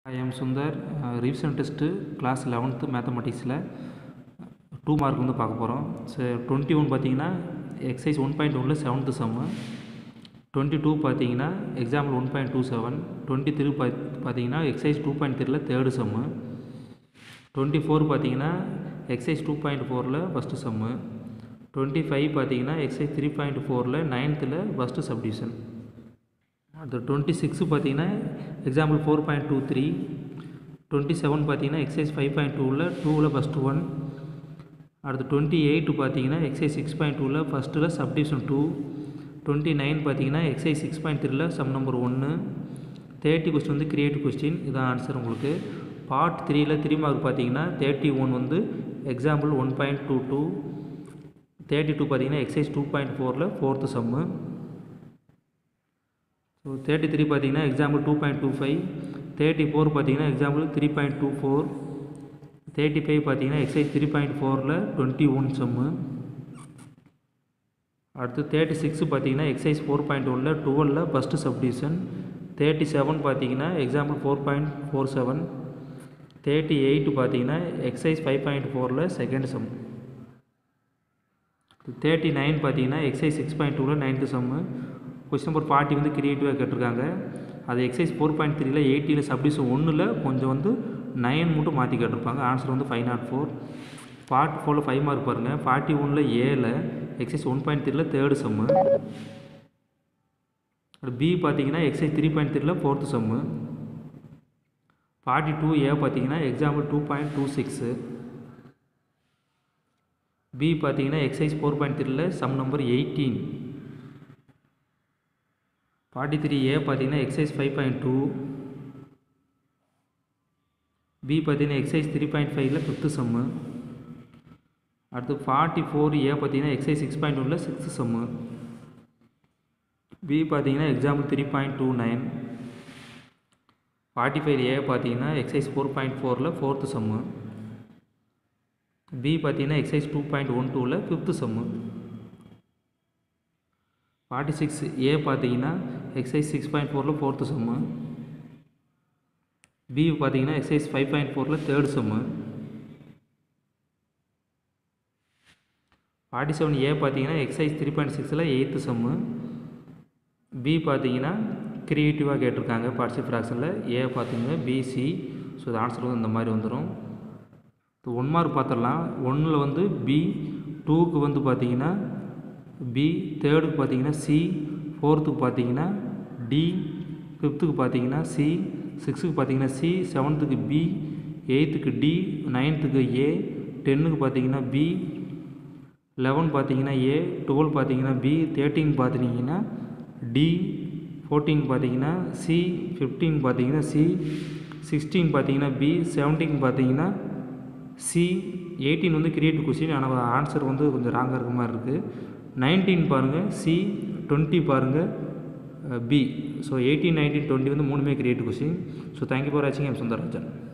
I am Sundar revision test class eleventh மேத்தமெட்டிக்ஸில் two mark வந்து பார்க்க போகிறோம் ஸோ டுவெண்ட்டி ஒன் பார்த்தீங்கன்னா எக்ஸைஸ் ஒன் பாயிண்ட் ஒனில் செவன்த்து சம்மு டுவெண்ட்டி டூ பார்த்தீங்கன்னா example one point two seven twenty three பாத் பார்த்தீங்கன்னா எக்ஸைஸ் டூ பாயிண்ட் த்ரீல தேர்டு சம்மு டுவெண்ட்டி ஃபோர் பார்த்தீங்கன்னா எக்ஸைஸ் டூ பாயிண்ட் ஃபோரில் ஃபஸ்ட்டு சம்மு டுவெண்ட்டி ஃபைவ் பார்த்தீங்கன்னா exercise three point ஃபோரில் நைன்த்தில் ஃபஸ்ட்டு சப்டிவிஷன் அடுத்து டுவெண்ட்டி சிக்ஸு பார்த்தீங்கன்னா example four point two three twenty seven பார்த்தீங்கன்னா எக்ஸைஸ் ஃபைவ் பாயிண்ட் டூவில் டூவில் ஃபஸ்ட்டு ஒன் அடுத்து டுவெண்ட்டி எயிட்டு பார்த்தீங்கன்னா எக்ஸைஸ் சிக்ஸ் பாயிண்ட் டூவில் ஃபஸ்ட்டில் சப்டிவிஷன் டூ டுவெண்ட்டி நைன் பார்த்தீங்கன்னா எக்ஸைஸ் சிக்ஸ் பாயிண்ட் த்ரீல சம் நம்பர் ஒன்று தேர்ட்டி கொஸ்டின் வந்து கிரியேட்டிவ் கொஸ்டின் இதான் ஆன்சர் உங்களுக்கு பார்ட் த்ரீயில் த்ரீ மார்க் பார்த்தீங்கன்னா தேர்ட்டி ஒன் வந்து example one point two two thirty two பார்த்தீங்கன்னா எக்ஸைஸ் டூ பாயிண்ட் ஃபோரில் fourth sum so thirty three பார்த்தீங்கன்னா example two point two five thirty four பார்த்தீங்கன்னா example three point two four thirty five பார்த்தீங்கன்னா exercise three point ஃபோரில் twenty one sum அடுத்து thirty six பார்த்தீங்கன்னா exercise four point ஒனில் டுவெலில் first subdivision thirty seven பார்த்தீங்கன்னா example four point four seven thirty eight பார்த்தீங்கன்னா exercise five point ஃபோரில் second sum thirty nine பார்த்தீங்கன்னா எக்ஸைஸ் சிக்ஸ் பாயிண்ட் டூவில் ninth sum question number forty வந்து கிரியேட்டிவாக கேட்டிருக்காங்க அது எக்ஸைஸ் ஃபோர் பாயிண்ட் த்ரீல எயிட்டியில் சப்டிஷன் ஒன்றில் கொஞ்சம் வந்து நைன் மட்டும் மாற்றி கேட்டிருப்பாங்க ஆன்சர் வந்து ஃபைவ் நாட் ஃபோர் ஃபார்ட்டி ஃபோரில் ஃபைவ் மார்க் பாருங்கள் ஃபார்ட்டி ஒனில் ஏல எக்ஸைஸ் ஒன் பாயிண்ட் த்ரீல தேர்டு சம்மு பி பார்த்தீங்கன்னா எக்ஸைஸ் த்ரீ பாயிண்ட் த்ரீல fourth sum forty two A பார்த்தீங்கன்னா example two point two six B பார்த்தீங்கன்னா எக்ஸைஸ் ஃபோர் பாயிண்ட் த்ரீல sum number eighteen forty three A பார்த்தீங்கன்னா exercise five point two B பார்த்தீங்கன்னா exercise three point ஃபைவ்ல fifth sum அடுத்து forty four A பார்த்தீங்கன்னா exercise six point ஒனில் sixth sum B பார்த்தீங்கன்னா example three point two nine forty five A பார்த்தீங்கன்னா exercise four point ஃபோரில் fourth sum B பார்த்தீங்கன்னா exercise two point one டூவில் fifth sum forty six A பார்த்தீங்கன்னா exercise six point ஃபோரில் fourth sum B பார்த்தீங்கன்னா exercise five point ஃபோரில் third sum forty seven A பார்த்தீங்கன்னா exercise three point சிக்ஸில் eighth sum B பார்த்தீங்கன்னா க்ரியேட்டிவாக கேட்டிருக்காங்க பார்ட்ஸி ஃப்ராக்ஷனில் ஏ பார்த்தீங்கன்னா பிசி ஸோ இது ஆன்சர் வந்து இந்த மாதிரி வந்துடும் இப்போ ஒன் மார்க் பார்த்துடலாம் ஒன்றில் வந்து பி டூக்கு வந்து பார்த்தீங்கன்னா பி தேர்டுக்கு பார்த்தீங்கன்னா சி ஃபோர்த்துக்கு பார்த்தீங்கன்னா டி ஃபிஃப்த்துக்கு பார்த்தீங்கன்னா சி சிக்ஸுக்கு பார்த்தீங்கன்னா சி செவன்த்துக்கு பி எயித்துக்கு டி நைன்த்துக்கு ஏ டென்னுக்கு பார்த்தீங்கன்னா பி லெவன் பார்த்தீங்கன்னா ஏ டுவெல் பார்த்தீங்கன்னா பி தேர்ட்டின் பார்த்தீங்கன்னா டி ஃபோர்டீன் பார்த்தீங்கன்னா சி ஃபிஃப்டீன் பார்த்தீங்கன்னா சி சிக்ஸ்டீன் பார்த்தீங்கன்னா பி செவன்டீன் பார்த்தீங்கன்னா சி எயிட்டீன் வந்து கிரியேட்டிவ் கொஸ்டின் ஆனால் ஆன்சர் வந்து கொஞ்சம் ராங்காக இருக்க மாதிரி இருக்குது நைன்டீன் பாருங்கள் சி டுவெண்ட்டி பாருங்கள் B so eighteen nineteen twenty வந்து மூணுமே creative question so thank you for வாட்சிங் எம் சுந்தரராஜன்